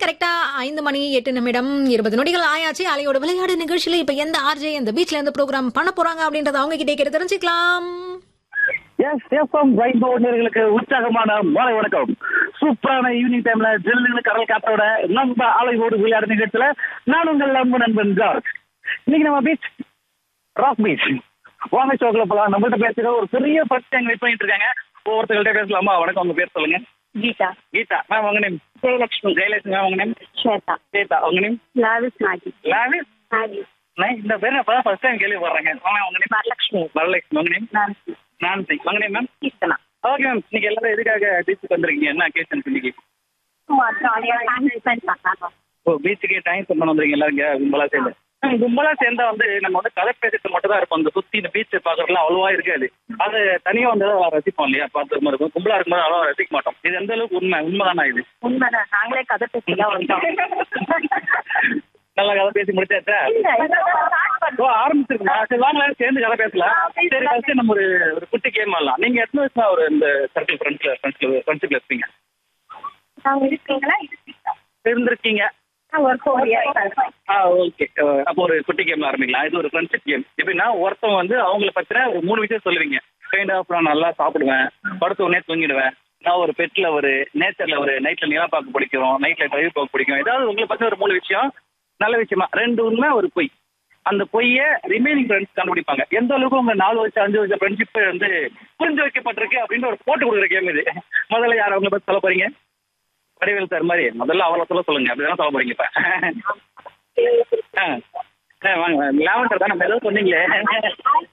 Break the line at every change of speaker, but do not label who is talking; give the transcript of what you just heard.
கரெக்டா ஐந்து மணி எட்டு நிமிடம் இருபது நொடிகள் ஆயாச்சு அலையோட விளையாடு நிகழ்ச்சியில இப்ப எந்த ஆர்ஜே இந்த பீச்ல எந்த ப்ரோக்ராம் பண்ண போறாங்க அப்படின்றத அவங்க கிட்டே கேட்டு தெரிஞ்சுக்கலாம்
எஸ் எஃப்எம் ரெயின்போ நேர்களுக்கு உற்சாகமான மாலை வணக்கம் சூப்பரான ஈவினிங் டைம்ல ஜில்லுன்னு கடல் காத்தோட நம்ம அலைவோடு விளையாடு நிகழ்ச்சியில நான் உங்கள் அன்பு நண்பன் ஜார்ஜ் இன்னைக்கு நம்ம பீச் ராக் பீச் வாங்க ஷோக்கில் போலாம் நம்மள்ட்ட பேசுகிற ஒரு பெரிய பர்ஸ் எங்க வெயிட் பண்ணிட்டு இருக்காங்க ஒவ்வொருத்தர்கள்ட்ட பேசலாமா வணக்கம் உங்க பேர் சொல்லுங்க
கீதா
கீதா மேம் உங்க நேம்
ஜெயலட்சுமி
ஜெயலட்சுமி மேம் உங்க நேம்
ஸ்வேதா
கீதா உங்க நேம்
லாவிஸ் நாகி
லாவிஸ்
நாகி
நான் இந்த பேர் நான் ஃபர்ஸ்ட் டைம் கேள்விப்படுறேங்க மேம் உங்க நேம்
வரலட்சுமி
வரலட்சுமி உங்க நேம்
நான்சி
நான்சி உங்க name ma'am
Keerthana
okay ma'am இன்னைக்கு எல்லாரும் எதுக்காக பீச்சுக்கு வந்திருக்கீங்க என்ன அக்கேஷன் இன்னைக்கு
ஜாலியாக டைம் ஸ்பெண்ட் பண்ணலாம்
ஓ பீச்சுக்கே டைம் ஸ்பெண்ட் பண்ண வந்திருக்கீங்க எல்லாரும் இங்க கும்பலா சேர்ந்து ம், கும்பலா சேர்ந்தா வந்து நம்ம வந்து கதை பேசிட்டு மட்டும் தான் இருப்போம் அந்த சுத்தி இந்த பீச் பாக்குறதுலாம் அவ்வளவா இருக்காது அது தனியா வந்து தான் ரசிப்போம் இல்லையா பார்த்து மாதிரி இருக்கும் கும்பலா இருக்கும்போது அவ்வளவா ரசிக்க மாட்டோம் இது எந்த அளவுக்கு உண்மை உண்மைதானா இது
உண்மைதான் நாங்களே கதை பேசி தான் வந்தோம்
நல்லா கதை பேசி முடிச்சாச்சா
இல்ல, இப்பதான் start பண்ணோம்.
ஓ ஆரம்பிச்சிருக்குமா சரி வாங்க எல்லாரும் சேர்ந்து கதை பேசலாம் சரி ஃபர்ஸ்ட் நம்ம ஒரு ஒரு குட்டி கேம் ஆடலாம் நீங்க எத்தனை வருஷமா ஒரு இந்த சர்க்கிள் ஃப்ரெண்ட்ஸ்ல ஃப்ரெண்ட்ஸ்ல ஃப்ரெண்ட்ஷிப்ல இருப்பீங்க
நாங்க இருக்கீங்களா இருக்கீங்களா?
இருந்திருக்கீங்க
நான் ஒரு four years ஆகுது.
ஆ ஓகே அப்போ ஒரு குட்டி கேம் ஆரம்பிக்கலாம் இது ஒரு ஃப்ரெண்ட்ஷிப் கேம் எப்படின்னா ஒருத்தவங்க வந்து அவங்கள பத்தின ஒரு மூணு விஷயம் சொல்லுவீங்க கைண்ட் ஆஃப் நான் நல்லா சாப்பிடுவேன் படுத்த உடனே தூங்கிடுவேன் நான் ஒரு பெட்ல ஒரு நேச்சர்ல ஒரு நைட்ல நிலா பார்க்க பிடிக்கும் நைட்ல டிரைவ் பார்க்க பிடிக்கும் ஏதாவது உங்களை பத்தி ஒரு மூணு விஷயம் நல்ல விஷயமா ரெண்டு உண்மை ஒரு பொய் அந்த பொய்யை ரிமைனிங் ஃப்ரெண்ட்ஸ் கண்டுபிடிப்பாங்க எந்த அளவுக்கு உங்க நாலு வருஷம் அஞ்சு வருஷம் ஃப்ரெண்ட்ஷிப் வந்து புரிஞ்சு வைக்கப்பட்டிருக்கு அப்படின்னு ஒரு போட்டு கொடுக்குற கேம் இது முதல்ல யார் அவங்கள பத்தி சொல்ல போறீங்க வடிவேல் சார் மாதிரி முதல்ல அவளை சொல்ல சொல்லுங்க அப்படிதான் சொல்ல போறீங்க இப்ப ஆ ஆ, வாங்க லாவண்டர் தான் நம்ம ஏதோ சொன்னீங்களே